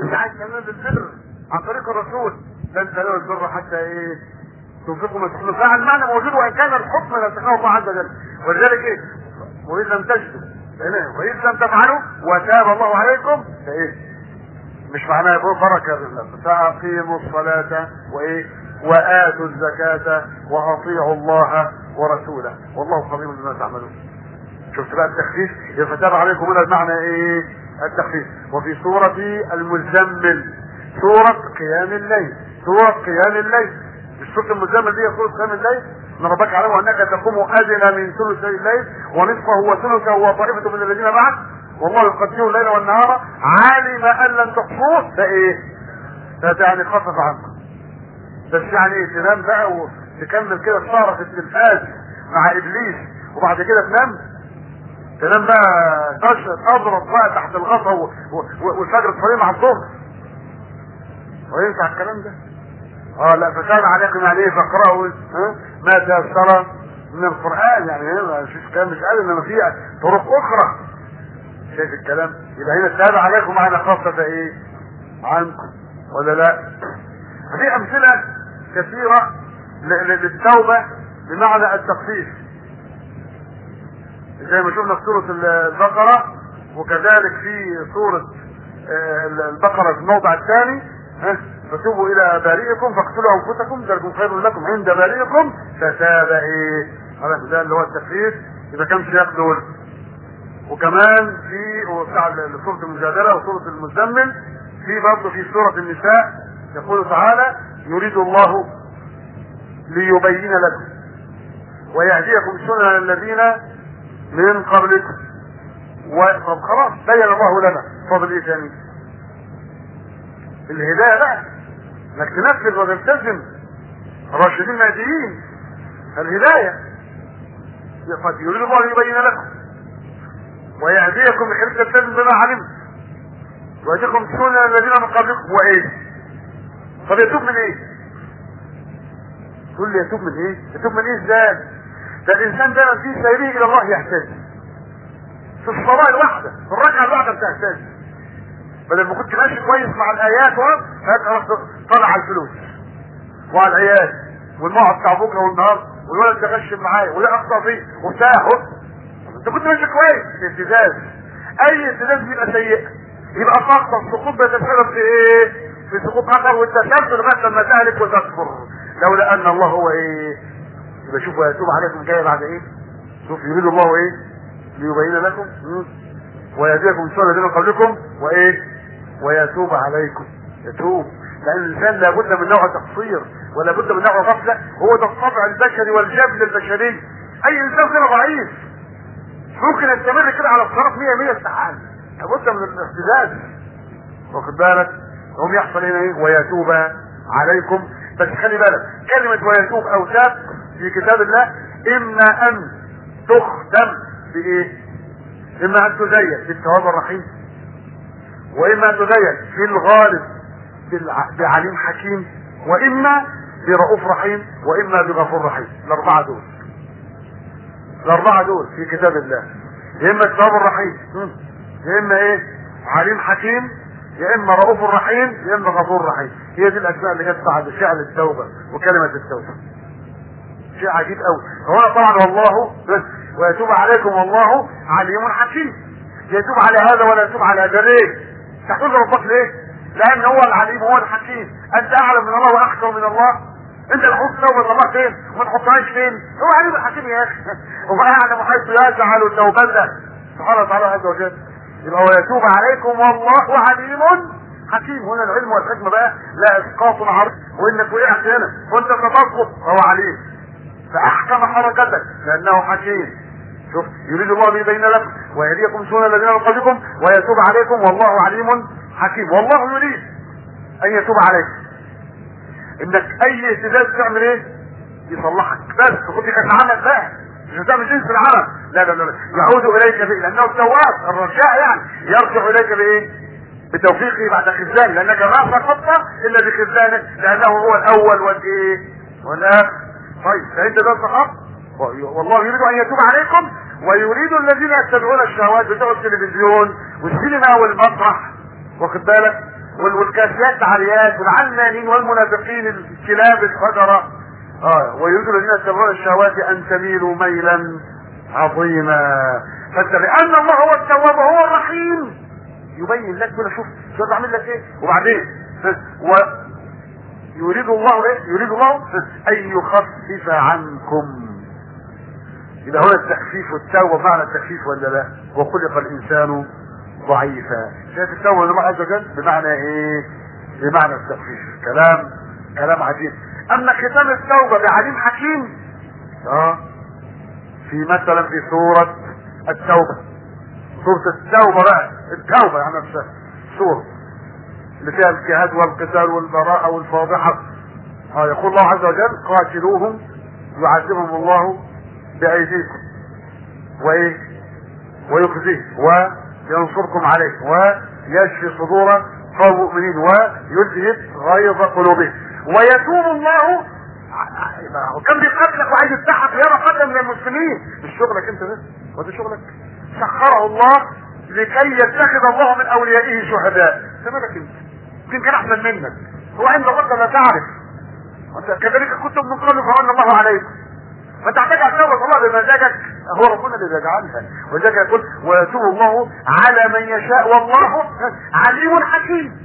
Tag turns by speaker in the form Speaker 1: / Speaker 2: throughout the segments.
Speaker 1: مش عايز كمان بالبر عن طريق الرسول لن تنالوا البر حتى ايه تنفقوا ما تحبون فالمعنى موجود وان كان الحكم لا تقوى الله عز وجل ولذلك ايه وإن لم تجدوا وإن لم تفعلوا وتاب الله عليكم فإيه مش معناه يقول بركة بالله فأقيموا الصلاة وإيه وآتوا الزكاة وأطيعوا الله ورسوله والله خبير بما تعملون شفت بقى التخفيف فتاب عليكم هنا المعنى ايه التخفيف وفي سورة المزمل سورة قيام الليل سورة قيام الليل مش سورة المزمل دي سورة قيام الليل ان ربك علم انك تقوم ادنى من ثلثي الليل ونصفه وثلثه وطائفة من الذين معك والله يقدر الليل والنهار علم ان لن تحصوه فايه يعني خفف عنكم بس يعني ايه تنام بقى وتكمل كده الشهر في التلفاز مع ابليس وبعد كده تنام تنام بقى تشرب اضرب بقى تحت الغطا والفجر تصلي مع الظهر وينفع الكلام ده اه لا فكان عليكم يعني ايه فاقرأوا ها ما تيسر من القرآن يعني هنا مش كلام مش قال انما في طرق اخرى شايف الكلام يبقى هنا التابع عليكم معنى خاصة ايه عنكم ولا لا في امثلة كثيرة للتوبة بمعنى التخفيف زي ما شفنا في سورة البقرة وكذلك في سورة البقرة في الموضع الثاني فتوبوا الى بارئكم فاقتلوا انفسكم ذلكم خير لكم عند بارئكم فتاب ايه هذا ده اللي هو التخفيف اذا كان سياق دول وكمان في بتاع سوره المجادله وسوره المزمل في برضه في سوره النساء يقول تعالى يريد الله ليبين لكم ويهديكم سنن الذين من قبلكم طب خلاص بين الله لنا فضل ايه ثاني الهدايه بقى انك تنفذ وتلتزم الراشدين المهديين الهدايه قد يريد الله ان يبين لكم ويهديكم بحيث تلتزم بما علمت ويهديكم سنن الذين من قبلكم وايه طب يتوب من ايه تقول لي يتوب من ايه يتوب من ايه ازاي ده الانسان ده في سيره الى الله يحتاج في الصلاه الواحده في الركعه الواحده بتحتاج بدل ما كنت ماشي كويس مع الايات و طلع على الفلوس وعلى العيال والموعد بتاع بكره والنهار والولد ده غشم معايا ولا اخطا فيه وبتاع انت كنت ماشي كويس اهتزاز اي اهتزاز بيبقى سيء يبقى سقط السقوط بيتسبب في ايه؟ في سقوط اخر والتكبر لغايه لما تهلك وتكفر لولا ان الله هو ايه؟ يبقى شوفوا يتوب عليكم جاي بعد ايه؟ شوف يريد الله ايه؟ ليبين لكم ويهديكم سنة الذين قبلكم وايه؟ ويتوب عليكم يتوب لان الانسان لابد من نوع تقصير ولا بد من نوع غفله هو ده الطبع البشري والجبل البشري اي انسان كده ضعيف ممكن يستمر كده على الصراط 100 100 ساعات لابد من الاهتزاز واخد بالك هم يحصل هنا ايه ويتوب عليكم بس خلي بالك كلمة ويتوب او تاب في كتاب الله اما ان تختم بايه اما ان تزين بالتواب الرحيم واما ان تزين في الغالب بعليم حكيم واما برؤوف رحيم واما بغفور رحيم الاربعه دول الاربعه دول في كتاب الله يا اما التواب الرحيم يا اما ايه عليم حكيم يا اما رؤوف رحيم يا اما غفور رحيم هي دي الاسماء اللي جت بعد فعل التوبه وكلمه التوبه شيء عجيب قوي هو طبعا والله ويتوب عليكم والله عليم حكيم يتوب على هذا ولا يتوب على هذا ليه؟ تقول ربك ليه؟ لان هو العليم هو الحكيم انت اعلم من الله واحكم من الله انت اللي حط توبه الله فين وما تحطهاش فين هو عليم الحكيم يا اخي وما يعلم حيث يجعل توبته سبحانه وتعالى عز وجل يبقى هو يتوب عليكم والله عليم حكيم هنا العلم والحكمة بقى لا اسقاط عرض وانك وقعت هنا وانت بتسقط هو عليم فاحكم حركتك لانه حكيم شوف يريد الله ان يبين لكم ويهديكم سنن الذين من قبلكم ويتوب عليكم والله عليم حكيم والله يريد ان يتوب عليك انك اي اهتزاز تعمل ايه يصلحك بس خد لك عمل بقى مش هتعمل جنس العمل لا لا لا يعود اليك به لانه التواب الرجاء يعني يرجع اليك بايه بتوفيقه بعد خذلان لانك ما سقطت الا بخذلانه لانه هو الاول والايه والاخر طيب فانت ده سقط والله يريد ان يتوب عليكم ويريد الذين يتبعون الشهوات بتوع التلفزيون والسينما والمسرح واخد بالك وال- والكاسيات عاريات والعلانين والمنافقين الكلاب الفجرة اه ويريد الذين يتبعون الشهوات ان تميلوا ميلا عظيما فانت لان الله هو التواب وهو الرحيم يبين لك كده شوف شوف بعمل لك ايه وبعدين ها، و يريد الله ايه يريد الله ان يخفف عنكم يبقى هنا التخفيف والتوبه معنى التخفيف ولا لا وخلق الانسان ضعيفا شايف التوبه الله عز وجل بمعنى ايه بمعنى التخفيف كلام كلام عجيب اما ختام التوبه بعليم حكيم اه في مثلا في سوره التوبه سوره التوبه بقى التوبه يعني نفسها سوره اللي فيها الجهاد والقتال والبراءة والفاضحة اه يقول الله عز وجل قاتلوهم يعذبهم الله بأيديكم وإيه ويخزيه وينصركم عليه ويشفي صدور قوم مؤمنين ويذهب غيظ قلوبهم ويتوب الله وكان بيقاتلك وعايز يفتحك يا قتل من المسلمين مش شغلك انت ده وده شغلك سخره الله لكي يتخذ الله من اوليائه شهداء انت مالك انت يمكن كان احسن منك هو عند ربك لا تعرف وانت كذلك كنتم من قبل فمن الله عليكم فانت محتاج على توبه الله بمزاجك هو ربنا اللي بيجعلها ولذلك يقول ويتوب الله على من يشاء والله عليم حكيم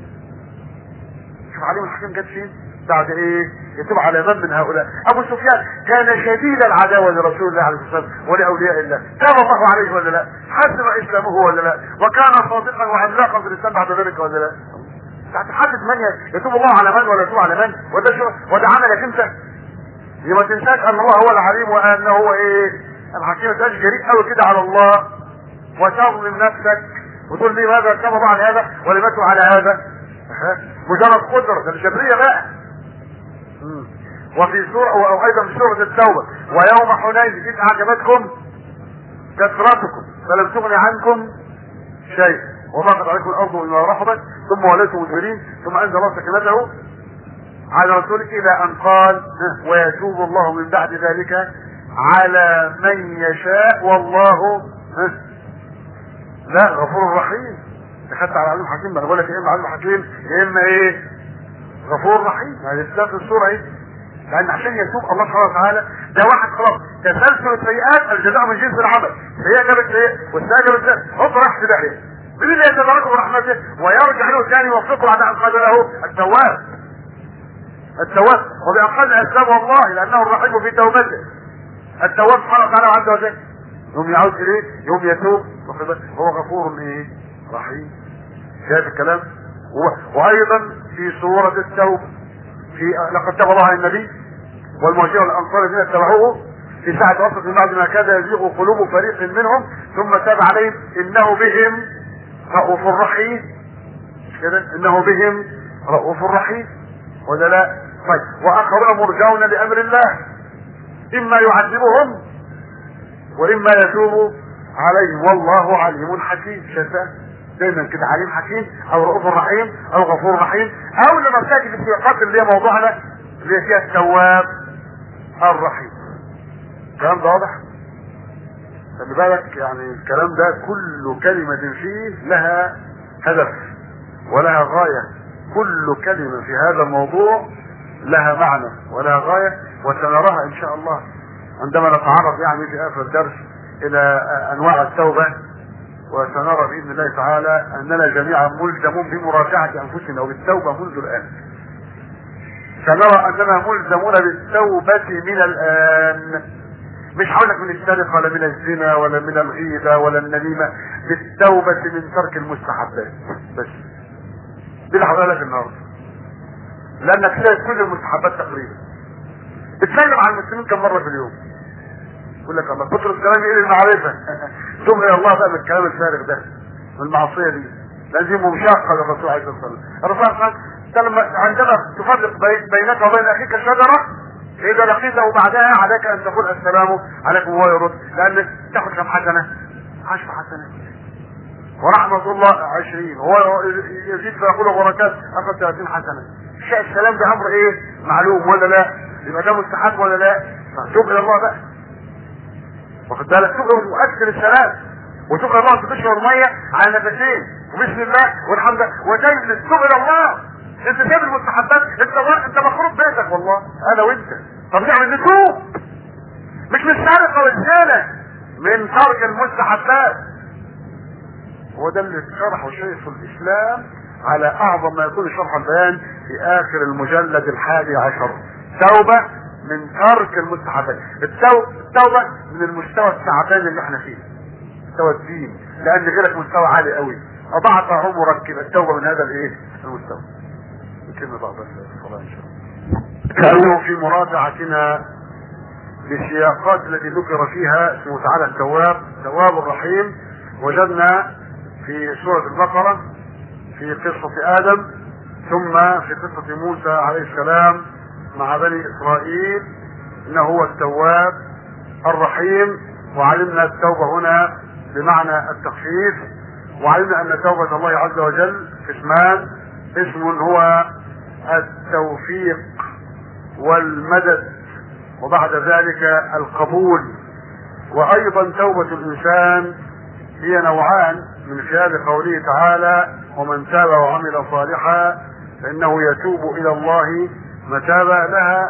Speaker 1: شوف عليم حكيم جت فين بعد ايه يتوب على من من هؤلاء ابو سفيان كان شديد العداوه لرسول الله عليه الصلاه والسلام ولاولياء الله تاب الله عليه ولا لا حسن اسلامه ولا لا وكان صادقا وعملاقا في الاسلام بعد ذلك ولا لا هتحدد من يتوب الله على من ولا يتوب على من وده شو وده عملك انت يبقى ما تنساش ان الله هو العليم وانه هو ايه الحكيم ما تبقاش جريء قوي كده على الله وتظلم نفسك وتقول لي ماذا كفروا على هذا ولمتوا على هذا مجرد قدرة ده الجبرية بقى مم. وفي سورة او ايضا في سورة التوبة ويوم حنين اذ اعجبتكم كثرتكم فلم تغن عنكم شيء وضاقت عليكم الارض بما رحبت ثم وليتم مدبرين ثم انزل الله سكنته على رسوله الى ان قال ويتوب الله من بعد ذلك على من يشاء والله لا غفور رحيم دخلت على عليم حكيم انا بقول لك يا اما عليم حكيم يا اما ايه غفور رحيم هذه في السوره ايه لان عشان يتوب الله سبحانه وتعالى ده واحد خلاص تسلسل السيئات الجزاء من جنس العمل هي جابت ايه والسيئه جابت ايه هوب راح في داهيه مين اللي يتبارك برحمته ويرجع له ثاني يوفقه بعد ان قال له التواب التواب وبأقل أسباب والله لأنه الرحيم في توبته التواب سبحانه وتعالى عز وجل يوم يعود إليه يوم يتوب هو غفور إيه رحيم شايف الكلام و- وأيضا في سورة التوبة في لقد تاب الله على النبي والمهاجرين والأنصار الذين اتبعوه في ساعة وسط من بعد ما كاد يزيغ قلوب فريق منهم ثم تاب عليهم إنه بهم رؤوف رحيم مش كده إنه بهم رؤوف رحيم ولا لا طيب واخرون مرجون لامر الله اما يعذبهم واما يتوب عليهم والله عليم حكيم شفاء دايما كده عليم حكيم او رؤوف رحيم او غفور رحيم او لما بتاتي في السياقات اللي هي موضوعنا اللي هي فيها التواب الرحيم الكلام ده واضح خلي بالك يعني الكلام ده كل كلمة فيه لها هدف ولها غاية كل كلمة في هذا الموضوع لها معنى ولها غاية وسنراها ان شاء الله عندما نتعرض يعني في اخر الدرس الى انواع التوبة وسنرى باذن الله تعالى اننا جميعا ملزمون بمراجعة انفسنا وبالتوبة منذ الان سنرى اننا ملزمون بالتوبة من الان مش هقول لك من السرقة ولا من الزنا ولا من الغيبة ولا النميمة بالتوبة من ترك المستحبات بس دي اللي هقولها لك النهارده لانك شايف كل المستحبات تقريبا بتسلم على المسلمين كم مره في اليوم يقول لك الله كتر الكلام ايه المعرفه ثم الى الله بقى من الكلام الفارغ ده من المعصيه دي لازم مشاقه للرسول عليه الصلاه والسلام الرسول عليه الصلاه والسلام لما عندما تفرق بي- بينك وبين اخيك شجره اذا لقيته بعدها عليك ان تقول السلام عليكم وهو يرد لان تاخذ كم حسنه عشر حسنات ورحمة الله عشرين هو يزيد فيقول بركات أخذ 30 حسنة شاء السلام ده أمر إيه معلوم ولا لا يبقى ده مستحب ولا لا توب إلى الله بقى واخد بالك توب مؤثر السلام وتوب إلى الله تشرب مية على نفسين وبسم الله والحمد لله وجاي للتوب الى الله انت سايب المستحبات انت انت مخروب بيتك والله انا وانت طب نعمل نتوب مش من السرقه والزنا من ترك المستحبات هو ده اللي شرحه شيخ الاسلام على اعظم ما يكون شرح البيان في اخر المجلد الحادي عشر توبة من ترك المستحبات التوبة من المستوى التعبان اللي احنا فيه مستوى الدين لان غيرك مستوى عالي قوي اضعت عمرك كده التوبة من هذا الايه المستوى كلمة بعض الصلاة ان شاء الله كانوا في مراجعتنا للسياقات التي ذكر فيها اسمه تعالى التواب تواب الرحيم وجدنا في سورة البقرة في قصة آدم ثم في قصة موسى عليه السلام مع بني إسرائيل إنه هو التواب الرحيم وعلمنا التوبة هنا بمعنى التخفيف وعلمنا أن توبة الله عز وجل اسمان اسم هو التوفيق والمدد وبعد ذلك القبول وأيضا توبة الإنسان هي نوعان من خلال قوله تعالى ومن تاب وعمل صالحا فإنه يتوب إلى الله متابة لها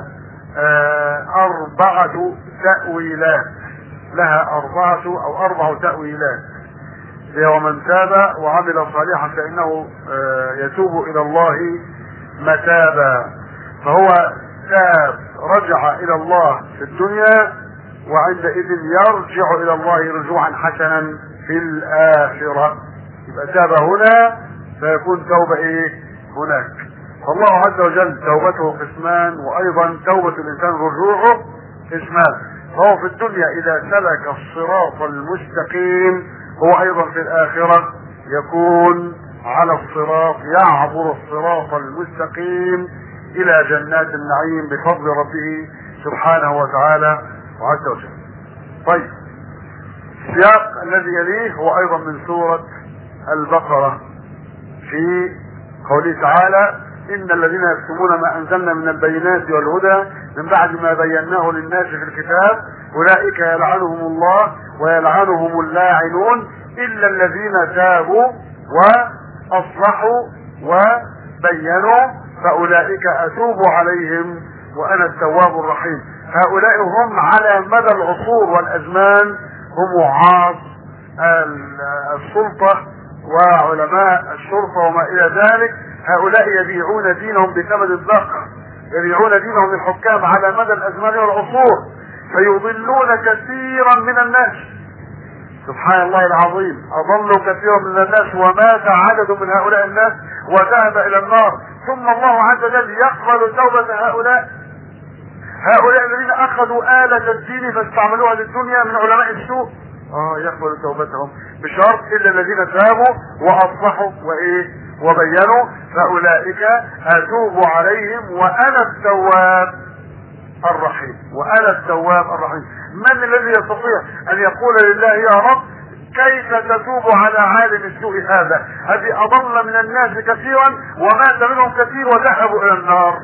Speaker 1: أربعة تأويلات لها أربعة أو أربع تأويلات هي ومن تاب وعمل صالحا فإنه يتوب إلى الله متابا فهو تاب رجع إلى الله في الدنيا وعندئذ يرجع إلى الله رجوعا حسنا في الآخرة يبقى تاب هنا فيكون توبة إيه هناك فالله عز وجل توبته قسمان وأيضا توبة الإنسان رجوعه قسمان فهو في الدنيا إذا سلك الصراط المستقيم هو أيضا في الآخرة يكون على الصراط يعبر الصراط المستقيم إلى جنات النعيم بفضل ربه سبحانه وتعالى وعز وجل طيب السياق الذي يليه هو أيضا من سورة البقرة في قوله تعالى إن الذين يكتمون ما أنزلنا من البينات والهدى من بعد ما بيناه للناس في الكتاب أولئك يلعنهم الله ويلعنهم اللاعنون إلا الذين تابوا وأصلحوا وبينوا فأولئك أتوب عليهم وأنا التواب الرحيم هؤلاء هم على مدى العصور والأزمان هم وعاظ السلطة وعلماء الشرطة وما إلى ذلك هؤلاء يبيعون دينهم بثمن الضخم يبيعون دينهم للحكام على مدى الأزمان والعصور فيضلون كثيرا من الناس سبحان الله العظيم أضلوا كثيرا من الناس ومات عدد من هؤلاء الناس وذهب إلى النار ثم الله عز وجل يقبل توبة هؤلاء هؤلاء الذين أخذوا آلة الدين فاستعملوها للدنيا من علماء السوء اه يقبل توبتهم بشرط الا الذين تابوا واصلحوا وايه وبينوا فاولئك اتوب عليهم وانا التواب الرحيم وانا التواب الرحيم من الذي يستطيع ان يقول لله يا رب كيف تتوب على عالم السوء هذا هذه اضل من الناس كثيرا ومات منهم كثير وذهبوا الى النار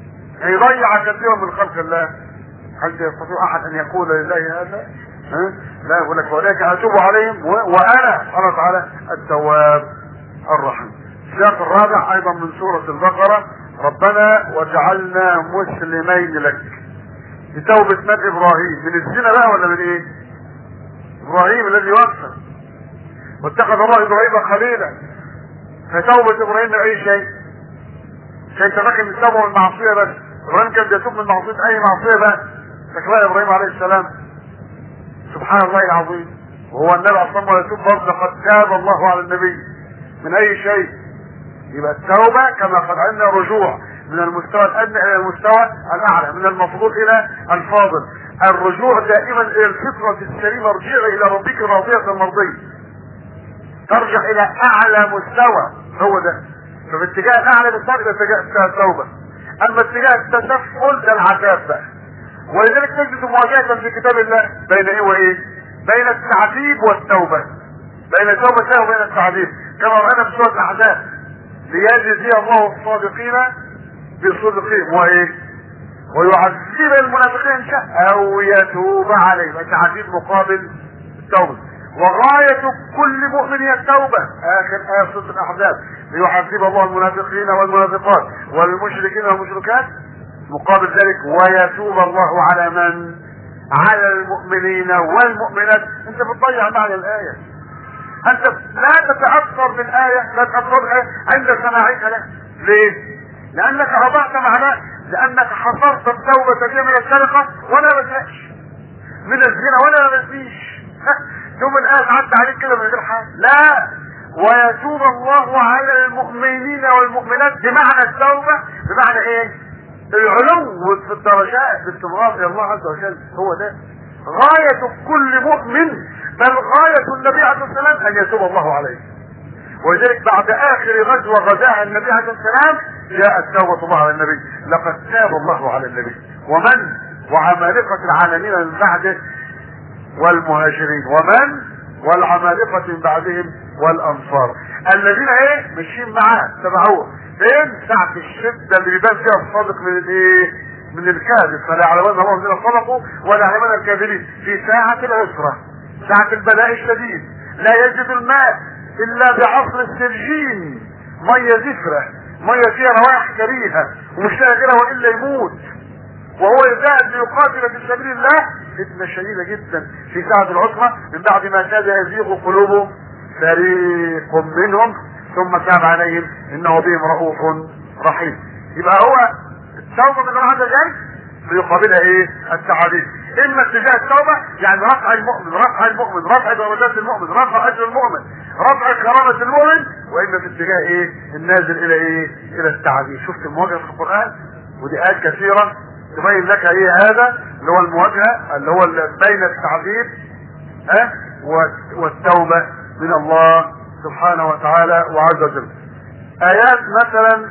Speaker 1: يضيع كثيرا من خلق الله هل يستطيع احد ان يقول لله هذا ها؟ لا يقول لك ولكن اتوب عليهم و... وانا سبحانه وتعالى التواب الرحيم السياق الرابع ايضا من سورة البقرة ربنا وجعلنا مسلمين لك بتوبة مات ابراهيم من الزنا بقى ولا من ايه ابراهيم الذي وفى واتخذ الله ابراهيم خليلا فتوبة ابراهيم من اي شيء شيء تفكر من التوبة والمعصية بس ابراهيم كان بيتوب من معصية اي معصية بقى فكرة ابراهيم عليه السلام سبحان الله العظيم وهو النبي اصلا ولا يتوب برضه لقد تاب الله على النبي من اي شيء يبقى التوبة كما قد عندنا رجوع من المستوى الادنى الى المستوى الاعلى من المفضول الى الفاضل الرجوع دائما الى الفطرة السليمة ارجعي الى ربك راضية مرضية ترجع الى اعلى مستوى هو ده ففي اتجاه الاعلى بالطبع ده اتجاه التوبة اما اتجاه التسفل ده العذاب بقى ولذلك تجد مواجهة في كتاب الله بين ايه وايه بين التعذيب والتوبة بين التوبة وبين التعذيب كما رأينا في سورة الاحزاب ليجزي الله الصادقين بصدقهم وايه ويعذب المنافقين ان شاء او يتوب عليهم التعذيب مقابل التوبة وغاية كل مؤمن هي التوبة آخر آية سورة الأحزاب ليعذب الله المنافقين والمنافقات والمشركين والمشركات مقابل ذلك ويتوب الله على من؟ على المؤمنين والمؤمنات انت بتضيع معنى الآية انت لا تتأثر بالآية لا تتأثر بالآية عند سماعك لها ليه؟ لأنك أضعت معناه لأنك حصرت التوبة فيها من السرقة ولا بتلاقش من الزنا ولا بتفيش ثم الآن عدى عليك كده من غير حاجة لا ويتوب الله على المؤمنين والمؤمنات بمعنى التوبة بمعنى ايه العلو في الدرجات باستمرار الى الله عز وجل هو ده غاية كل مؤمن بل غاية النبي عليه الصلاة والسلام ان يتوب الله عليه ولذلك بعد اخر غزوة غزاها النبي عليه الصلاة والسلام جاءت توبة الله على النبي لقد تاب الله على النبي ومن وعمالقة العالمين من بعده والمهاجرين ومن والعمالقة من بعدهم والانصار الذين ايه ماشيين معاه تبعوه فين ساعة الشدة اللي بيبان فيها الصادق من الايه من الكاذب فلا يعلمون الله الذين صدقوا ولا يعلمون الكاذبين في ساعة العسرة ساعة البلاء الشديد لا يجد الماء الا بعصر السرجين مية زفرة مية فيها روائح كريهة ومش لاقي غيرها والا يموت وهو يجاهد ليقاتل في سبيل الله فتنة شديدة جدا في ساعة العصمة من بعد ما كاد يزيغ قلوب فريق منهم ثم تاب عليهم انه بهم رؤوف رحيم يبقى هو التوبة من الله عز وجل بيقابلها ايه التعاليم اما اتجاه التوبة يعني رفع المؤمن رفع المؤمن رفع درجات المؤمن رفع اجر المؤمن رفع كرامة المؤمن واما في اتجاه ايه النازل الى ايه الى التعذيب شفت المواجهة في القرآن ودي آيات كثيرة تبين لك ايه هذا اللي هو المواجهة اللي هو بين التعذيب ها والتوبة من الله سبحانه وتعالى وعز وجل ايات مثلا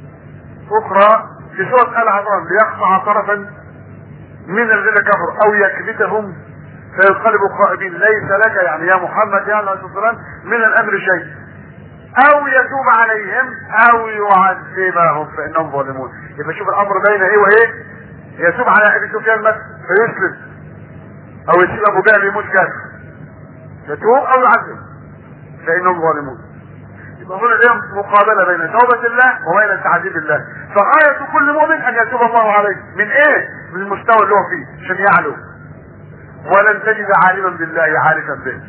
Speaker 1: اخرى في سورة آل عمران ليقطع طرفا من الذين كفروا او يكبتهم فينقلبوا خائبين ليس لك يعني يا محمد يا عليه الصلاه والسلام من الامر شيء او يتوب عليهم او يعذبهم فانهم ظالمون يبقى شوف الامر بين ايه وايه يتوب على ابي سفيان بس فيسلم او يسيب ابو جهل يموت كافر يتوب او يعذب فانهم ظالمون يبقى هنا اليوم مقابله بين توبه الله وبين تعذيب الله فغايه كل مؤمن ان يتوب الله عليه من ايه من المستوى اللي هو فيه عشان يعلو ولن تجد عالما بالله عارفا به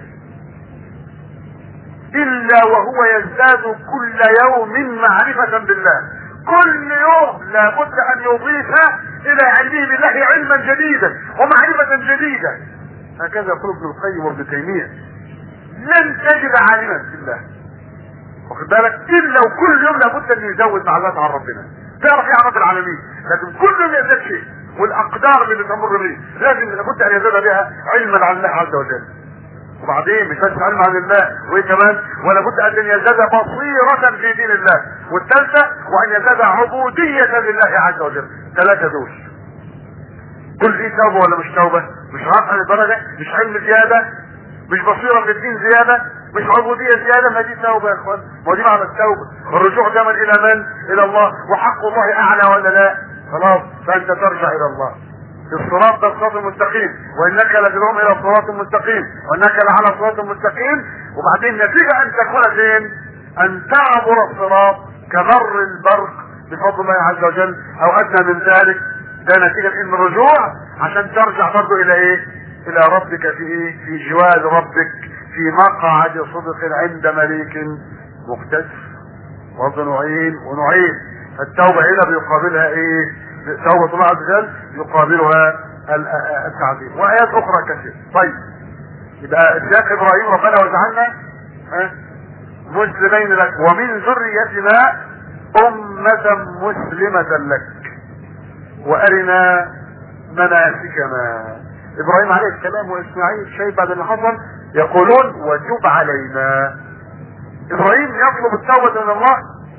Speaker 1: الا وهو يزداد كل يوم معرفة بالله كل يوم لابد ان يضيف الى علمه بالله علما جديدا ومعرفة جديدة هكذا يقول ابن القيم وابن تيمية لن تجد عالما بالله واخد بالك الا وكل يوم لابد ان يزود معلومات عن ربنا تعرف ايه عن رب العالمين لكن كل يوم يزداد شيء والاقدار اللي تمر به لازم لابد ان يزداد بها علما عن الله عز وجل وبعدين مش بس علم عن الله وايه كمان ولا بد ان يزداد بصيرة في دين الله والثالثة وان يزداد عبودية لله عز وجل ثلاثة دول كل دي توبة ولا مش توبة مش رفع لدرجة مش علم زيادة مش بصيرة في الدين زيادة مش عبودية زيادة ما دي توبة يا اخوان ما دي معنى التوبة الرجوع دائما الى من الى الله وحق الله اعلى ولا لا خلاص فانت ترجع الى الله الصراط ده الصراط المستقيم وانك لتدعوهم الى صراط مستقيم وانك لعلى صراط مستقيم وبعدين نتيجة ان تكون فين ان تعبر الصراط كمر البرق بفضل الله عز وجل او ادنى من ذلك ده نتيجة ان الرجوع عشان ترجع برضه الى ايه الى ربك في ايه في جواد ربك في مقعد صدق عند مليك مقتدر برضه نوعين ونوعين التوبة هنا بيقابلها ايه توبة الله عز وجل يقابلها التعذيب وآيات أخرى كثيرة طيب يبقى سياق إبراهيم ربنا وجعلنا مسلمين لك ومن ذريتنا أمة مسلمة لك وأرنا مناسكنا إبراهيم عليه السلام وإسماعيل شيء بعد اللي حصل يقولون وتب علينا إبراهيم يطلب التوبة من الله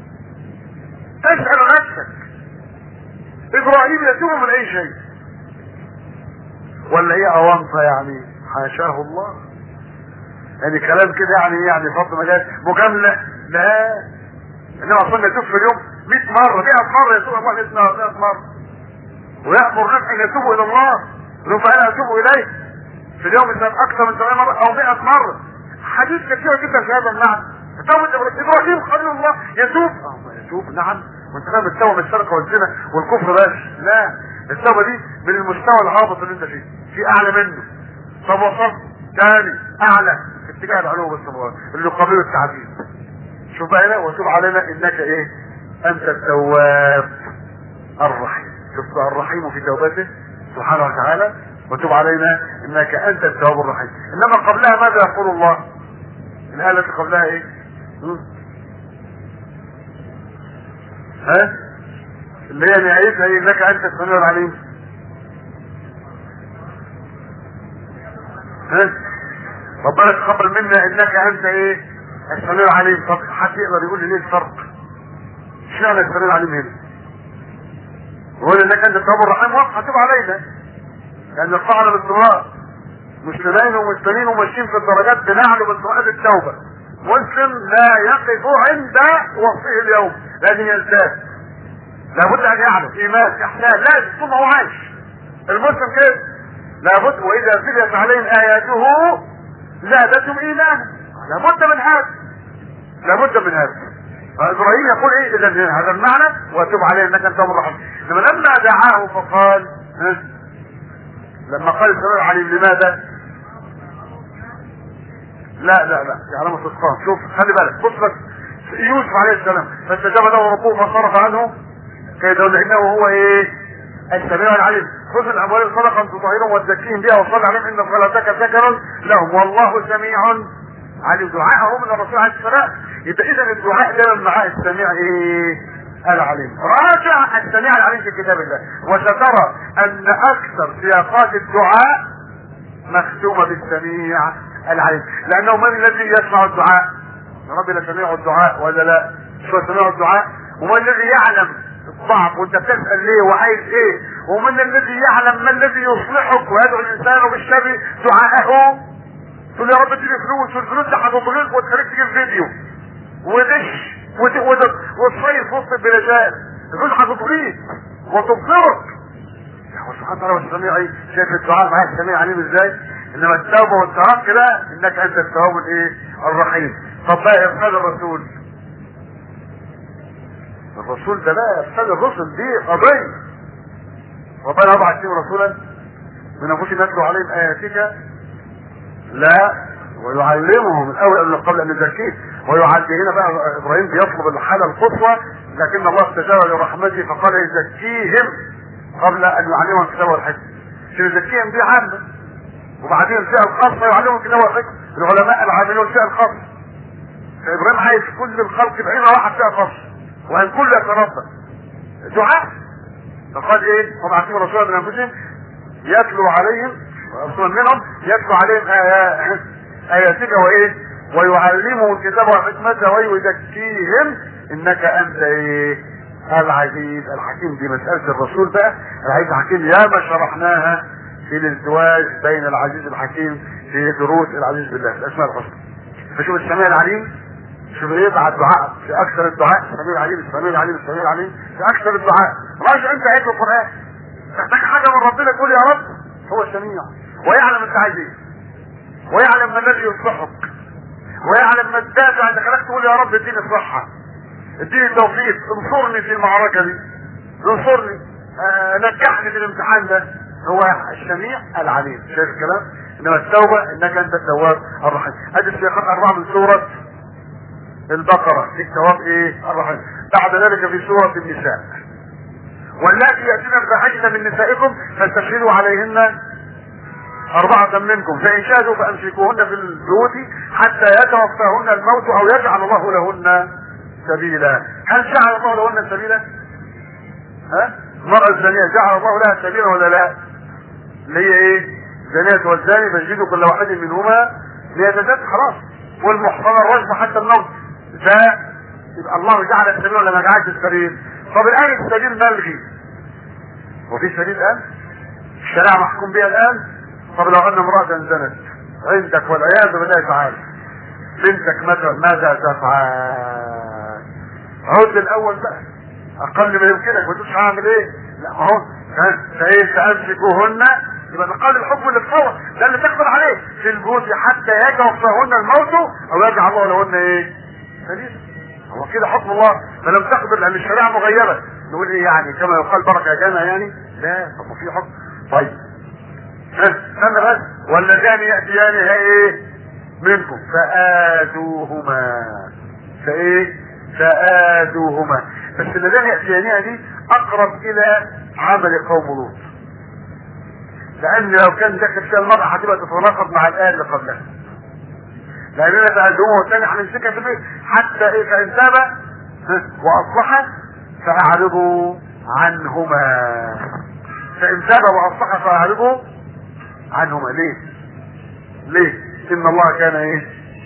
Speaker 1: اسأل نفسك ابراهيم يتوب من اي شيء ولا هي اوانطه يعني حاشاه الله يعني كلام كده يعني يعني فضل مجال مجامله لا انما اصلا يتوب في اليوم 100 مره 100 مره يتوب الله 100 مره ويامر نفسه ان يتوبوا الى الله انه فانا اتوب اليه في اليوم الثاني اكثر من 70 مره او 100 مره حديث كثيره جدا في هذا المعنى توبة ابراهيم خليل الله يتوب اه يتوب نعم وانت فاهم التوبه مش السرقه والزنا والكفر بس لا التوبه دي من المستوى الهابط اللي انت فيه في اعلى منه طب وصلت تاني اعلى في اتجاه العلو والسماوات اللي قبيل التعذيب شوف بقى هنا وتوب علينا انك ايه انت التواب الرحيم شوف بقى الرحيم في توبته سبحانه وتعالى وتوب علينا انك انت التواب الرحيم انما قبلها ماذا يقول الله الايه التي قبلها ايه م? ها اللي هي نهايتها ايه انك انت السميع العليم ها ربنا تقبل منا انك انت ايه السميع العليم طب حد يقدر يقول لي ليه الفرق اشمعنى السميع العليم هنا يقول انك انت التواب الرحيم واضحه تبقى علينا لان القاعده باستمرار مسلمين ومسلمين وماشيين في الدرجات بنعلو باستمرار التوبه مسلم لا يقف عند وصفه اليوم لازم يزداد لابد ان يعلم ايمان احسان لازم طول ما هو عايش المسلم كده لابد واذا تليت عليهم اياته زادتهم ايمانا لابد من هذا لابد من هذا ابراهيم يقول ايه اذا هذا المعنى واتوب عليه انك انت الرحيم انما لما دعاه فقال ها لما قال السلام العليم لماذا لا لا لا يعلم الصدقان شوف خلي بالك بص بس يوسف عليه السلام فاستجاب له ربه فصرف عنه كيده لانه هو ايه السميع العليم خذ الاموال صدقا تطهرهم وتزكيهم بها وصل عليهم ان صلاتك سكن لهم والله سميع عليم دعاءه من الرسول عليه السلام يبقى اذا الدعاء دايما معاه السميع ايه العليم راجع السميع العليم في كتاب الله وسترى ان اكثر سياقات الدعاء مختومه بالسميع العليم لانه من الذي يسمع الدعاء يا رب لا سميع الدعاء ولا لا شو سميع الدعاء ومن الذي يعلم الضعف وانت بتسال ليه وعايز ايه ومن الذي يعلم ما الذي يصلحك ويدعو الانسان بالشر دعاءه تقول يا رب اديني فلوس والفلوس دي هتضغط وتخليك تجيب فيديو ودش وتصيف وسط البلدان الفلوس هتضغيك وتبصرك هو سبحان الله والسميع ايه شايف الدعاء معاك السميع عليم ازاي انما التوبه والترك لا انك انت التواب الايه الرحيم طب بقى ارسال الرسول الرسول ده بقى ارسال الرسل دي قضيه ربنا يبعث فيهم رسولا من انفسهم يتلو عليهم اياتك لا ويعلمهم الاول قبل ان يزكيه ويعلم هنا بقى ابراهيم بيطلب الحاله القصوى لكن الله استجاب لرحمته فقال يزكيهم قبل ان يعلمهم الكتاب والحكمه عشان يزكيهم دي عامه وبعدين الفئه الخاصه يعلمهم الكتاب والحكمه العلماء العاملون الفئه الخاصه فابراهيم عايز كل الخلق بعين واحد فئه خاصه وان كل يتربى دعاء فقال ايه وبعثهم رسولا من انفسهم يتلو عليهم رسولا منهم يتلو عليهم آيات اياتك وايه ويعلمهم الكتاب والحكمة ويزكيهم انك انت ايه العزيز الحكيم دي مسألة الرسول بقى العزيز الحكيم ياما شرحناها في الازدواج بين العزيز الحكيم في دروس العزيز بالله في الاسماء الحسنى فشوف السميع العليم شوف ايه مع الدعاء في اكثر الدعاء السميع العليم السميع العليم السميع العليم في اكثر الدعاء راجع انت عيد القران تحتاج حاجه من ربنا تقول يا رب هو السميع ويعلم انت عايز ايه ويعلم ما الذي يصلحك ويعلم ما الدافع انك خلقت تقول يا رب اديني الصحه اديني التوفيق انصرني في المعركه دي انصرني آه نجحني في الامتحان ده هو السميع العليم شايف الكلام انما التوبه انك انت التواب الرحيم ادي السياقات اربعه من سوره البقره في التواب ايه الرحيم بعد ذلك في سوره النساء واللاتي ياتين الفاحشه من نسائكم فاستشهدوا عليهن أربعة منكم فإن شهدوا فأمسكوهن في البيوت حتى يتوفاهن الموت أو يجعل الله لهن سبيلا هل جعل الله لهن سبيلا؟ ها؟ المرأة الزانية جعل الله لها سبيلا ولا لا؟ اللي هي إيه؟ زانية والزاني فاجلدوا كل واحد منهما ليتزاد خلاص والمحصنة الرجم حتى الموت ده يبقى الله جعل السبيل ولا ما جعلش السبيل؟ طب الآن السبيل ملغي وفي سبيل الآن؟ الشريعة محكوم بها الآن؟ طب لو ان امرأة زنت عندك والعياذ بالله تعالى بنتك مثلا ماذا تفعل؟ عود الاول بقى اقل ما يمكنك ما تقولش هعمل ايه؟ لا ما هو فايه فامسكوهن يبقى ده قال الحكم اللي تصور ده اللي تقبل عليه في البيوت حتى يتوفاهن الموت او يجعل الله لهن ايه؟ سبيلا هو كده حكم الله فلم تقبل لان الشريعه مغيبه نقول ايه يعني كما يقال بركه جانا يعني لا طب ما في حكم طيب ها استنى بس واللذان ياتيانها ايه منكم فآذوهما فايه فآذوهما بس اللذان ياتيانها دي اقرب الى عمل قوم لوط لان لو كان داخل فيها المرأة هتبقى تتناقض مع الآية اللي قبلها لأننا تهزموه والثاني هنمسكها في البيت حتى إيه فإن تاب ها، وأصلح فأعرضوا عنهما فإن تاب وأصلح فأعرضوا عنهما ليه؟ ليه؟ إن الله كان إيه؟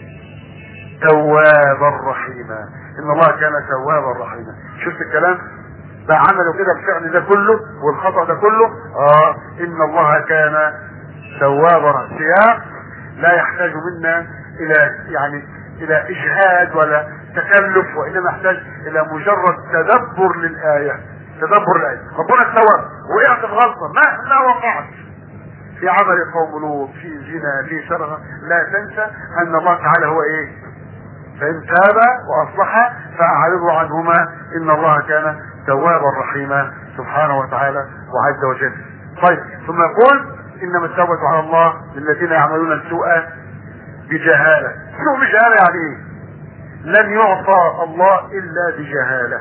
Speaker 1: توابا رحيما إن الله كان توابا رحيما شفت الكلام؟ ده عملوا كده الفعل ده كله والخطأ ده كله اه ان الله كان توابا سياق لا يحتاج منا الى يعني الى اجهاد ولا تكلف وانما يحتاج الى مجرد تدبر للايه تدبر الايه ربنا تواب وقعت في غلطه مهما وقعت في عمل قوم لوط في زنا في سرقه لا تنسى ان الله تعالى هو ايه فإن تاب وأصلح فأعرضوا عنهما إن الله كان توابا رحيما سبحانه وتعالى وعز وجل. طيب ثم يقول إنما التوبة على الله للذين يعملون السوء بجهالة. سوء بجهالة يعني إيه؟ لن يعصى الله إلا بجهالة.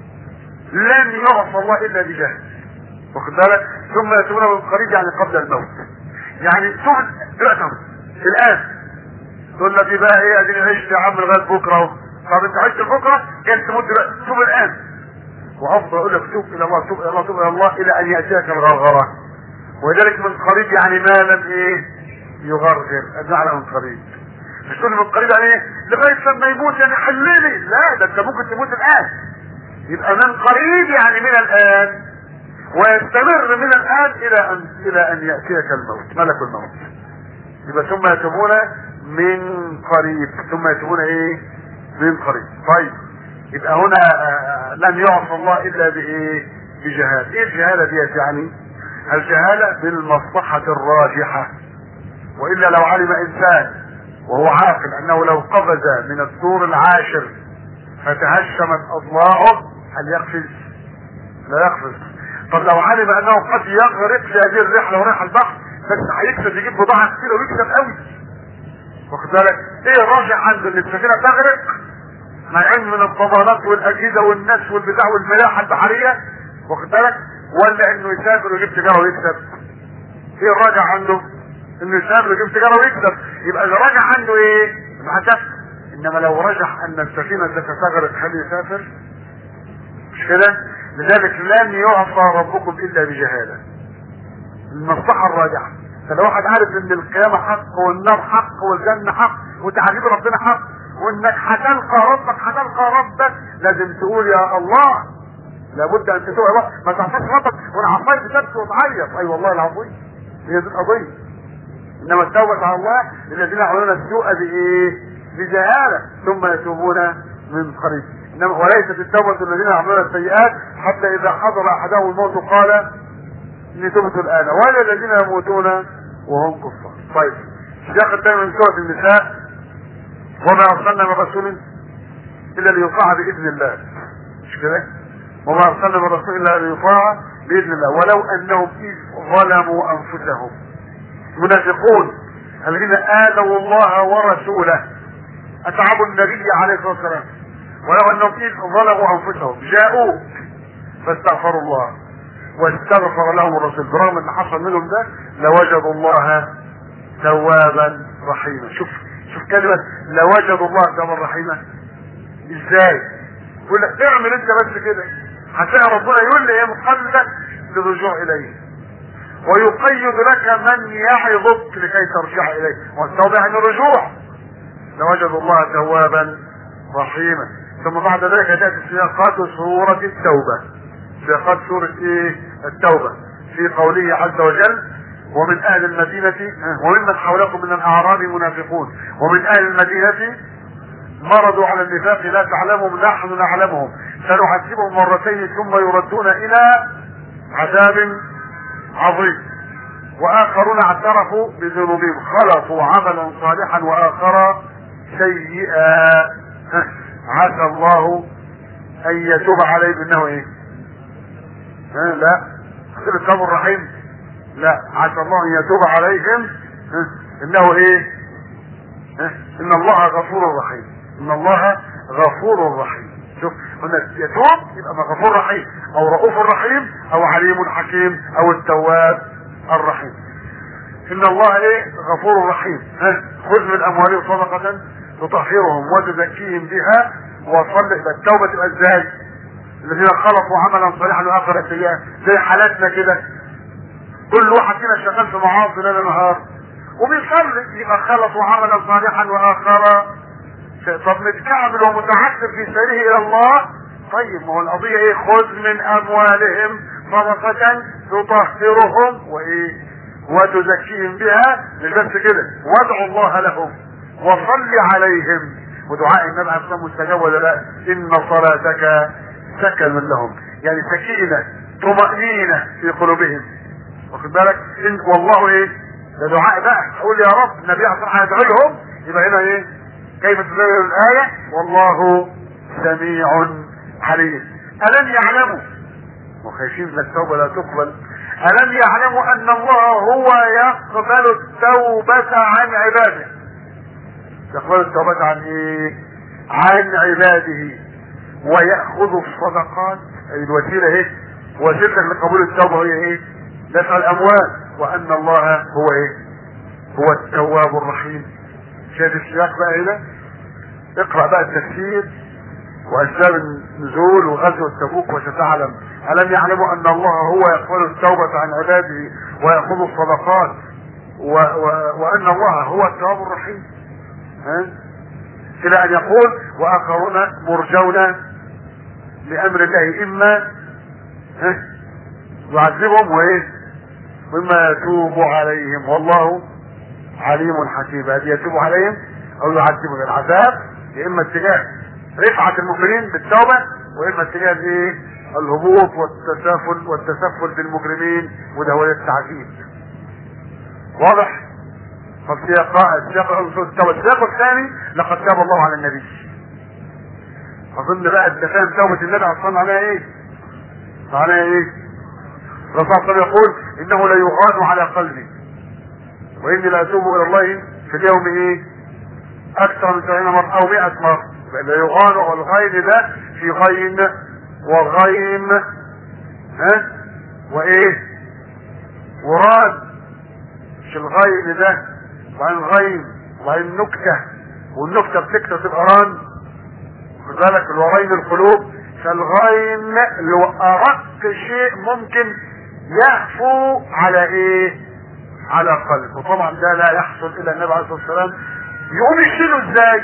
Speaker 1: لن يعصى الله إلا بجهل. واخد بالك؟ ثم يتوبون من قريب يعني قبل الموت. يعني توب دلوقتي أهو، الآن تقول لك إيه بقى ايه اديني عشت يا عم لغايه بكره اهو طب انت عشت بكره كان تموت دلوقتي توب الان وافضل اقول لك توب الى الله توب الى الله توب الى الله الى ان ياتيك الغرغره ولذلك من قريب يعني ما لم ايه يغرغر المعنى من قريب مش تقول من قريب يعني ايه لغايه لما يموت يعني حللي لا ده انت ممكن تموت الان يبقى من قريب يعني من الان ويستمر من الان الى ان الى ان ياتيك الموت ملك الموت يبقى ثم يتوبون من قريب ثم يتوبون ايه من قريب طيب يبقى هنا آه، لن يعصى الله الا بايه بجهاله ايه الجهاله ديت يعني الجهاله بالمصلحه الراجحه والا لو علم انسان وهو عاقل انه لو قفز من الدور العاشر فتهشمت اضلاعه هل يقفز لا يقفز طب لو علم انه قد يغرق في هذه الرحله ورايح البحر بس هيكسب يجيب بضاعه كتير ويكسب قوي واخد بالك ايه الراجع عنده ان السفينه تغرق مع علم من الضمانات والاجهزه والناس والبتاع والملاحه البحريه واخد بالك ولا انه يسافر ويجيب تجاره ويكسب ايه الراجع عنده انه يسافر ويجيب تجاره ويكسب يبقى اللي راجع عنده ايه الهدف انما لو رجح ان السفينه ستغرق هل يسافر مش كده لذلك لن يعصى ربكم الا بجهاله المصلحه الراجعه فلو واحد عارف ان القيامه حق والنار حق والجنه حق وتعذيب ربنا حق وانك هتلقى ربك هتلقى ربك لازم تقول يا الله لابد ان تتوب الله ما تعصاش ربك وانا عصيت تبكي وتعيط اي والله العظيم هي دي القضيه انما التوبه على الله للذين يعملون السوء بايه؟ بجهاله ثم يتوبون من قريب انما وليست التوبه الذين يعملون السيئات حتى اذا حضر احدهم الموت قال اني تبت الان ولا الذين يموتون وهم كفار طيب السياق الثاني من سوره النساء وما ارسلنا من رسول الا ليطاع باذن الله مش كده وما ارسلنا من رسول الا ليطاع باذن الله ولو انهم اذ ظلموا انفسهم منافقون الذين آذوا الله ورسوله أتعبوا النبي عليه الصلاة والسلام ولو أنهم إذ ظلموا أنفسهم جاءوك فاستغفروا الله واستغفر لهم الرسول برغم ان حصل منهم ده لوجدوا الله توابا رحيما شوف شوف كلمة لوجدوا الله توابا رحيما ازاي يقول لك اعمل انت بس كده هتلاقي ربنا يلهم قلبك للرجوع اليه ويقيد لك من يعظك لكي ترجع اليه والتوبة عن الرجوع لوجدوا الله توابا رحيما ثم بعد ذلك تأتي سياقات سورة التوبة سياقات سورة ايه التوبة في قوله عز وجل ومن اهل المدينة وممن حولكم من الاعراب منافقون ومن اهل المدينة مرضوا على النفاق لا تعلمهم نحن نعلمهم سنعذبهم مرتين ثم يردون الى عذاب عظيم واخرون اعترفوا بذنوبهم خلطوا عملا صالحا واخر سيئا عسى الله ان يتوب عليهم انه ايه ها لا التوب الرحيم لا عسى الله ان يتوب عليهم انه ايه ان الله غفور رحيم ان الله غفور رحيم شوف هنا يتوب يبقى غفور رحيم او رؤوف رحيم او عليم حكيم او التواب الرحيم ان الله ايه غفور رحيم ها خذ من اموالهم صدقة تطهرهم وتزكيهم بها وصل التوبة تبقى ازاي الذين خلقوا عملا صالحا واخر سيئا زي حالاتنا كده كل واحد فينا شغال في معاصي ليل نهار وبيصلي يبقى خلقوا عملا صالحا واخر طب متكعبل ومتعثر في سيره الى الله طيب ما هو القضية ايه خذ من اموالهم صدقة تطهرهم وايه وتزكيهم بها مش بس كده وادعوا الله لهم وصل عليهم ودعاء النبي عليه الصلاه مستجاب ولا لا ان صلاتك سكن لهم يعني سكينه طمانينه في قلوبهم واخد بالك إن والله ايه ده دعاء بقى تقول يا رب النبي عليه الصلاه يدعو لهم يبقى هنا ايه كيف تزور الايه والله سميع عليم الم يعلموا وخايفين لا التوبه لا تقبل الم يعلموا ان الله هو يقبل التوبه عن عباده يقبل التوبه عن ايه عن عباده ويأخذ الصدقات أي الوسيلة ايه وسيلة لقبول التوبة هي ايه دفع الأموال وأن الله هو ايه هو التواب الرحيم شايف السياق بقى هنا اقرأ بقى التفسير وأسباب النزول وغزوة تبوك وستعلم ألم يعلموا أن الله هو يقبل التوبة عن عباده ويأخذ الصدقات و و وأن الله هو التواب الرحيم ها إلى أن يقول وآخرون مرجون لأمر الله إما ها يعذبهم وإيه مما يتوب عليهم والله عليم حكيم هذه يتوب عليهم أو يعذبهم العذاب يا إما اتجاه رفعة المؤمنين بالتوبة وإما اتجاه الإيه الهبوط والتسافل والتسفل بالمجرمين وده هو التعذيب واضح فالسياق السياق التوبة السياق الثاني لقد تاب الله على النبي اظن بقى انت فاهم توبة النبي عليه الصلاة عليها ايه معناها ايه الرسول صلى الله عليه وسلم يقول انه لا يغان على قلبي واني لا اتوب الى الله في اليوم ايه اكثر من سبعين مرة او مئة مرة لا يغان والغين ده في غين وغيم ها وايه وراد مش الغين ده وبعدين غيم وبعدين نكتة والنكتة بتكتة تبقى ران خد بالك الورين القلوب فالغين اللي هو ارق شيء ممكن يهفو على ايه على قلب وطبعا ده لا يحصل الا النبي عليه الصلاه والسلام يقوم يشيله ازاي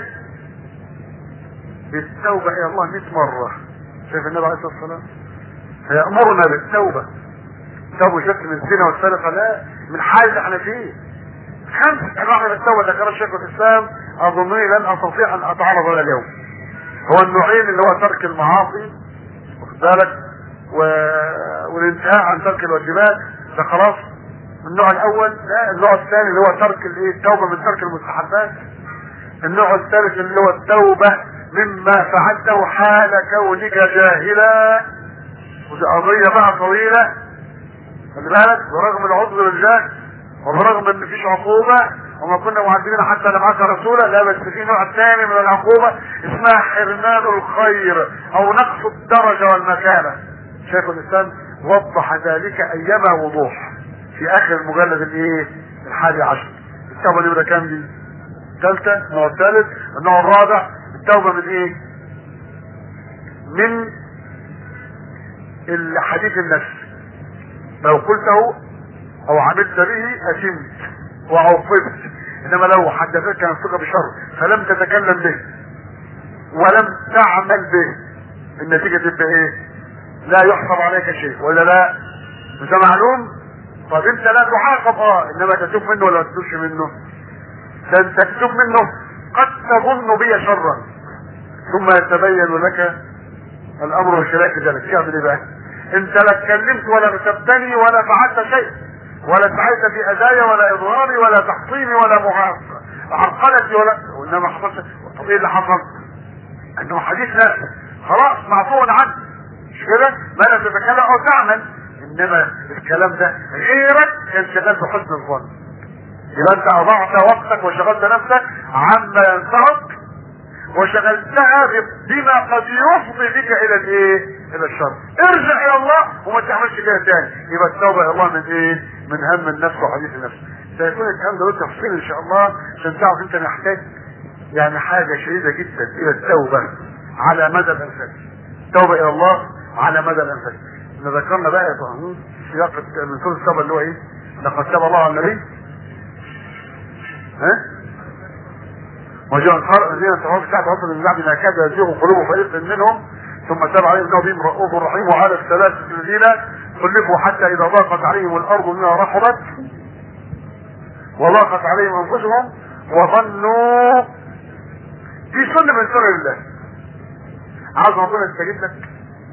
Speaker 1: بالتوبه الى الله 100 مره شايف النبي عليه الصلاه والسلام فيامرنا بالتوبه توبه شك من الزنا والسرقه لا من حال اللي احنا فيه خمس انواع من التوبه ذكرها الشيخ الاسلام اظنني لن استطيع ان اتعرض الى اليوم هو النوعين اللي هو ترك المعاصي واخد بالك و... والانتهاء عن ترك الواجبات ده خلاص النوع الاول لا النوع الثاني اللي هو ترك الايه التوبه من ترك المستحبات النوع الثالث اللي هو التوبه مما فعلته حال كونك جاهلا ودي قضيه بقى طويله خلي بالك برغم العذر بالجهل وبرغم ان مفيش عقوبه وما كنا معذبين حتى نبعث رسولا لا بس في نوع ثاني من العقوبة اسمها حرمان الخير او نقص الدرجة والمكانة شيخ الاسلام وضح ذلك ايما وضوح في اخر المجلد الايه الحادي عشر التوبة نمرة كام دي ثالثة النوع الثالث النوع الرابع التوبة من ايه من الحديث النفس لو قلته او عملت به اثمت وعوقبت انما لو حدثتك نفسك بشر فلم تتكلم به ولم تعمل به النتيجة تبقى ايه لا يحسب عليك شيء ولا لا مش معلوم طب انت لا تعاقب اه انما تتوب منه ولا تتوبش منه ده انت تتوب منه قد تظن بي شرا ثم يتبين لك الامر بخلاف ذلك تعمل ايه بقى انت لا اتكلمت ولا كتبتني ولا فعلت شيء ولا سعيت في اذايا ولا اضراري ولا تحطيمي ولا عرقلتي ولا وانما حصلت طب ايه اللي حصل؟ انه حديث ناس خلاص معفو عنه مش كده؟ ما لا تتكلم او تعمل انما الكلام ده غيرك كان شغال بحسن الظن يبقى انت اضعت وقتك وشغلت نفسك عما ينفعك وشغلتها بما قد يفضي بك الى الايه الى الشر ارجع الى الله وما تعملش كده تاني يبقى التوبه الى الله من ايه من هم النفس وحديث النفس سيكون الكلام ده له تفصيل ان شاء الله عشان تعرف انت محتاج يعني حاجه شديده جدا الى التوبه على مدى الانفاس التوبه الى الله على مدى الانفاس احنا ذكرنا بقى يا طه سياق من سوره التوبه اللي هو ايه لقد تاب الله على النبي ها وجاء الخرق الذين تفرقوا ساعة وصل من بعد ما كاد يزيغ قلوب فريق منهم ثم تاب عليهم انه بهم رؤوف رحيم وعلى الثلاثة الذين خلفوا حتى اذا ضاقت عليهم الارض بما رحبت وضاقت عليهم انفسهم وظنوا دي سنة من سنن الله عايز ربنا يستجيب لك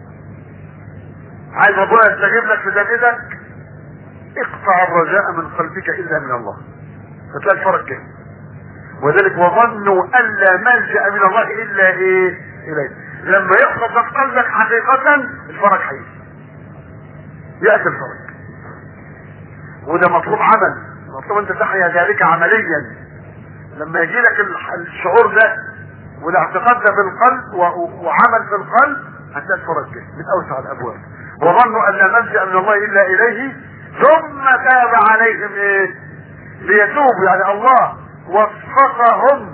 Speaker 1: عايز ربنا يستجيب لك في ذاتك اقطع الرجاء من قلبك الا من الله فتلاقي الفرق كده وذلك وظنوا ان لا ملجا من الله الا ايه اليه لما يحفظ في قلبك حقيقة الفرج حقيقي يأتي الفرج وده مطلوب عمل مطلوب انت تحيا ذلك عمليا لما يجي لك الشعور ده والاعتقاد ده في القلب وعمل في القلب هتلاقي الفرج كده من اوسع الابواب وظنوا ان لا ملجا من الله الا اليه ثم تاب عليهم ايه ليتوبوا يعني الله وفقهم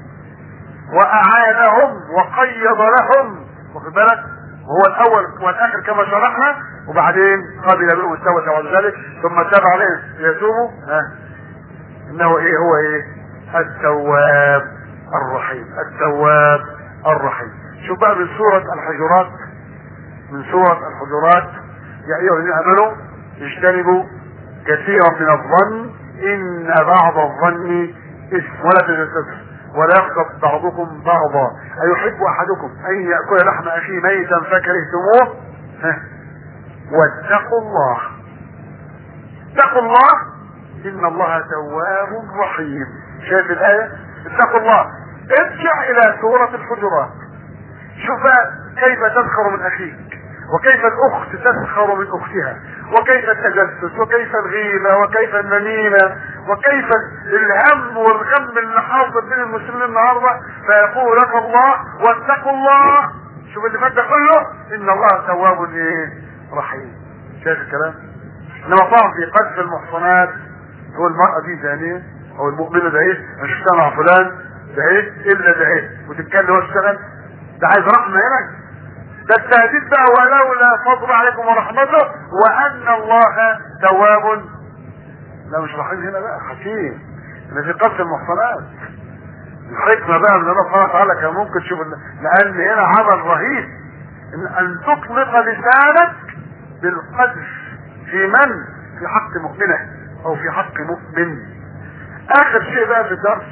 Speaker 1: واعانهم وقيض لهم واخد بالك وهو الاول والاخر كما شرحنا وبعدين قبل منهم التوبه بعد ذلك ثم تاب عليهم ليتوبوا ها انه ايه هو ايه التواب الرحيم التواب الرحيم شوف بقى من سورة الحجرات من سورة الحجرات يا ايها الذين امنوا اجتنبوا كثيرا من الظن ان بعض الظن اسم ولا تجسسوا ولا يغضب بعضكم بعضا أيحب أحدكم أن يأكل لحم أخيه ميتا فكرهتموه ها واتقوا الله اتقوا الله إن الله تواب رحيم شايف الآية اتقوا الله ارجع إلى سورة الحجرات شوف بقى كيف تسخر من أخيك وكيف الأخت تسخر من أختها وكيف التجسس وكيف الغيبة وكيف النميمة وكيف الهم والغم اللي حاصل بين المسلمين النهارده فيقول لك الله واتقوا الله شوف اللي فات ده كله ان الله تواب ايه رحيم شايف الكلام انما طبعا في قذف المحصنات هو المرأة دي زانية او المؤمنة ده ايه مش سمع فلان ده ايه الا ده ايه وتتكلم واشتغل ده عايز رحمة هنا ده التهديد بقى ولولا فضل عليكم ورحمته وان الله تواب لا مش رحيم هنا بقى حكيم ان في قتل المحصنات الحكمة بقى من الله سبحانه وتعالى كان ممكن تشوف لان هنا عمل رهيب ان, أن تطلق لسانك بالقذف في من في حق مؤمنة او في حق مؤمن اخر شيء بقى في الدرس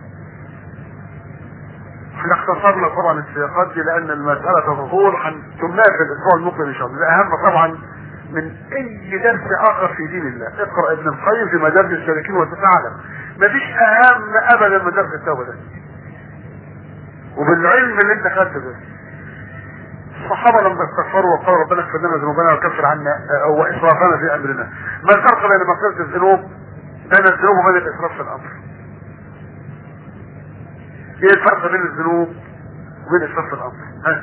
Speaker 1: احنا اختصرنا طبعا السياقات دي لان المسألة تطول هنتمناها في الاسبوع المقبل ان شاء الله ده اهم طبعا من اي درس اخر في دين الله اقرأ ابن القيم في مدارج السالكين وتتعلم مفيش اهم ابدا من درس التوبة ده وبالعلم اللي انت خدته ده الصحابة لما استغفروا وقالوا ربنا اغفر لنا ذنوبنا وكفر عنا او اسرافنا في امرنا ما الفرق بين مغفرة الذنوب بين الذنوب وبين الاسراف في الامر ايه الفرق بين الذنوب وبين الاسراف في الامر ها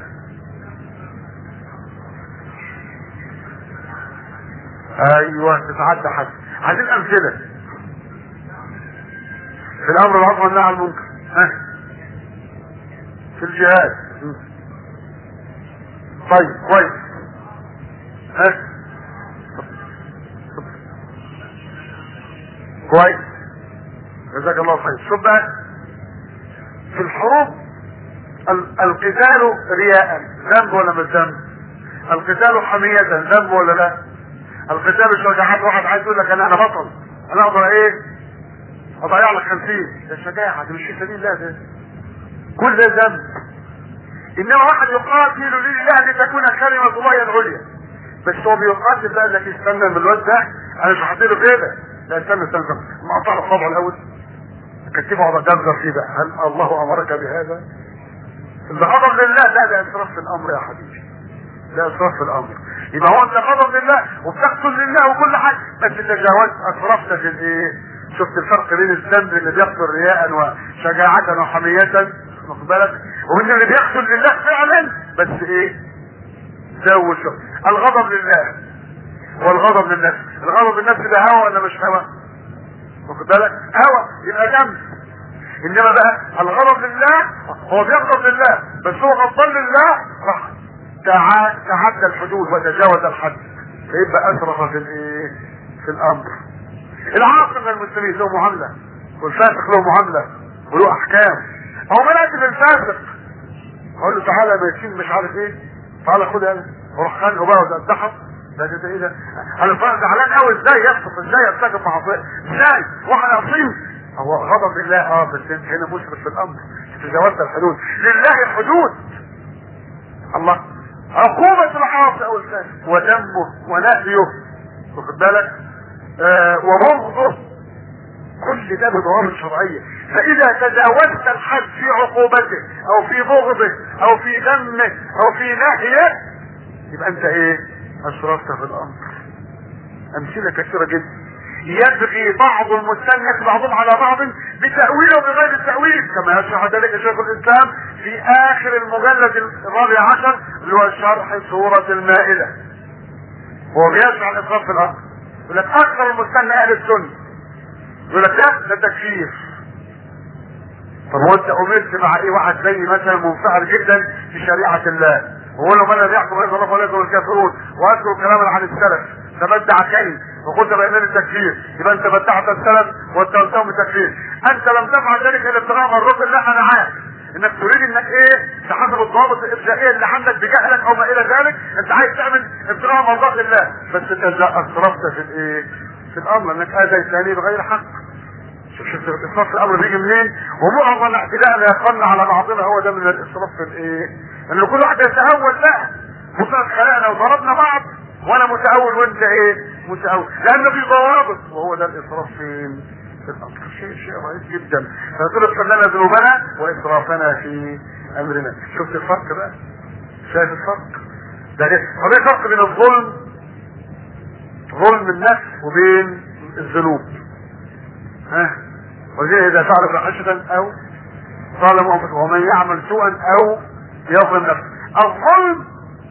Speaker 1: ايوه تتعدى حد عايزين امثله في الامر بالمعروف والنهي عن المنكر ها في الجهاد طيب كويس ها كويس جزاك الله خير شوف بقى في الحروب ال- القتال رياء ذنب ولا مش ذنب القتال حمية ذنب ولا لا القتال شجاعات واحد عايز يقول لك انا انا بطل انا اقدر ايه اضيع لك خمسين ده شجاعة ده مش في سبيل الله ده كل ده ذنب انما واحد يقاتل لله لتكون كلمة الله العليا بس هو بيقاتل بقى لك استنى من الواد ده انا مش هحطيله كده لا استنى استنى استنى مقطع له صبعه الاول كتبه على جزر فيه بقى هل الله امرك بهذا؟ اللي غضب لله لا ده اسراف في الامر يا حبيبي ده اسراف في الامر يبقى هو انت غضب لله وبتقتل لله وكل حاجه بس تجاوزت اسرفت في الايه؟ شفت الفرق بين الذنب اللي بيقتل رياء وشجاعة وحمية واخد بالك وبين اللي بيقتل لله فعلا بس ايه؟ زود شوف الغضب لله والغضب للنفس الغضب للنفس ده هوى ولا مش هوى؟ واخد بالك؟ هوى يبقى جنب انما بقى الغضب لله هو بيغضب لله بس هو غضبان لله راح تع- تعدى الحدود وتجاوز الحد فيبقى اسرف في الايه؟ في الامر العاقل من المسلمين له معامله والفاسق له معامله وله احكام هو مناسب الفاسق اقول له تعالى ما يشيل مش عارف ايه تعالى خد انا واروح خانقه بقى واتدحر ده كده ايه ده انا فعلا زعلان قوي ازاي يسقط ازاي يرتكب معصيه ازاي واحد اصيل هو غضب لله اه بس انت هنا مسرف في الامر تجاوزت الحدود لله حدود الله عقوبة العاصي او الفاسق ودمه ونهيه واخد بالك آه وبغضه كل ده بضوابط شرعية فإذا تجاوزت الحد في عقوبته أو في بغضه أو في دمه أو في نهيه يبقى أنت إيه؟ أشرفت في الأمر أمثلة كثيرة جدا يبغي بعض المستنية بعضهم على بعض بتأويل وبغير التأويل كما يشرح ذلك شيخ الإسلام في آخر المجلد الرابع عشر اللي هو شرح سورة المائدة هو بيشرح الإسراف في الأمر يقول لك أكثر المستنى أهل السنة يقول لك لا ده تكفير طب هو انت امرت مع ايه واحد زي مثلا منفعل جدا في شريعه الله وهو له من لم يحكم غير الله فاولئك هم الكافرون واذكر كلاما عن السلف تبدع كلم وقلت بإمام التكفير يبقى انت بدعت السلف واتهمتهم بالتكفير انت لم تفعل ذلك الا ابتغاء مرضات الله انا عارف انك تريد انك ايه تحسب الضوابط الابداعيه اللي عندك بجهلك او ما الى ذلك انت عايز تعمل ابتغاء مرضات الله بس انت اسرفت في الايه في الامر انك اذيتني بغير حق شوف شوف الاسراف في الامر بيجي منين ومعظم الاعتداء اللي يقلنا على بعضنا هو ده من الاسراف في الايه ان كل واحد يتاول لا مطلق خلقنا وضربنا بعض وانا متاول وانت ايه متاول لان في ضوابط وهو ده الاسراف فين في الامر شيء شيء رهيب جدا فنقول لنا ذنوبنا واسرافنا في امرنا شفت الفرق بقى شايف الفرق ده ليه طب ايه الفرق بين الظلم ظلم النفس وبين الذنوب ها وزي اذا فعل فاحشة او ظلم انفسه ومن يعمل سوءا او يظلم نفسه الظلم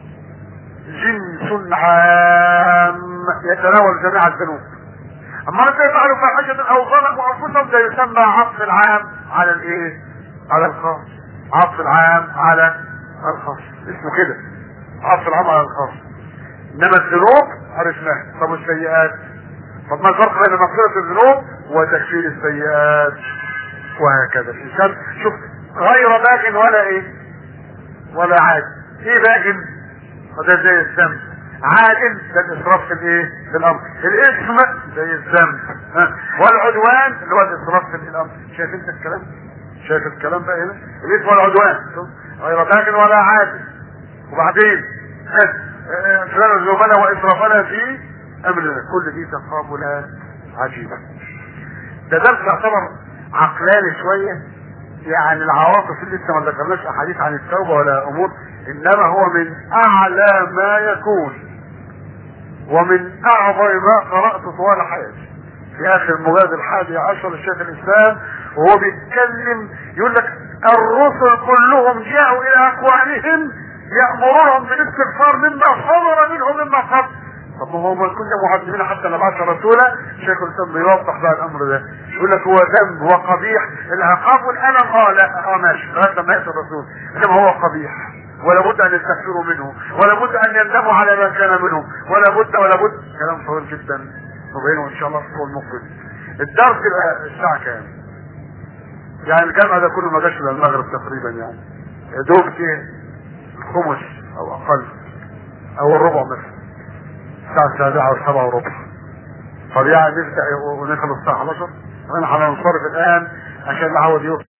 Speaker 1: جنس عام يتناول جميع الذنوب اما انت يفعل فاحشة او ظلموا انفسهم ده يسمى عطف العام على الايه على الخاص عطف العام على الخاص اسمه كده عطف العام على الخاص انما الذنوب عرفناها طب السيئات طب ما الفرق بين مغفرة الذنوب وتكفير السيئات وهكذا الانسان شوف غير باغ ولا ايه ولا عاد ايه باغ وده زي الذنب عادل ده الاسراف في الايه في الامر الاثم زي الذنب ها. والعدوان اللي هو الاسراف في الامر شايف انت الكلام شايف الكلام بقى هنا الاثم والعدوان شوف. غير باغ ولا عادل وبعدين فلان ذنوبنا واسرافنا في امرنا كل دي تقابلات عجيبه ده درس يعتبر عقلاني شويه يعني العواطف اللي لسه ما ذكرناش احاديث عن التوبه ولا امور انما هو من اعلى ما يكون ومن اعظم ما قرات طوال حياتي في اخر المجلد الحادي عشر للشيخ الاسلام وهو بيتكلم يقول لك الرسل كلهم جاءوا الى اقوالهم يامرونهم بالاستغفار مما صدر منهم مما قبل طب ما هو ما كنا معذبين حتى نبعث رسولا شيخ الاسلام بيوضح بقى الامر ده يقول لك هو ذنب وقبيح العقاب والالم اه لا اه ماشي لغايه لما ياتي الرسول انما هو قبيح ولا بد ان يستغفروا منه ولا بد ان يندموا على ما كان منه ولا بد ولا بد كلام طويل جدا نبينه ان شاء الله في الاسبوع المقبل الدرس يبقى الساعه كام؟ يعني الجامعه ده كله ما جاش الا المغرب تقريبا يعني يا دوب كده خمس او اقل او الربع مثلا الساعة السابعة والسبعة وربع طب يعني نبدأ ونخلص الساعة 11 احنا هننصرف الآن عشان نعود يوم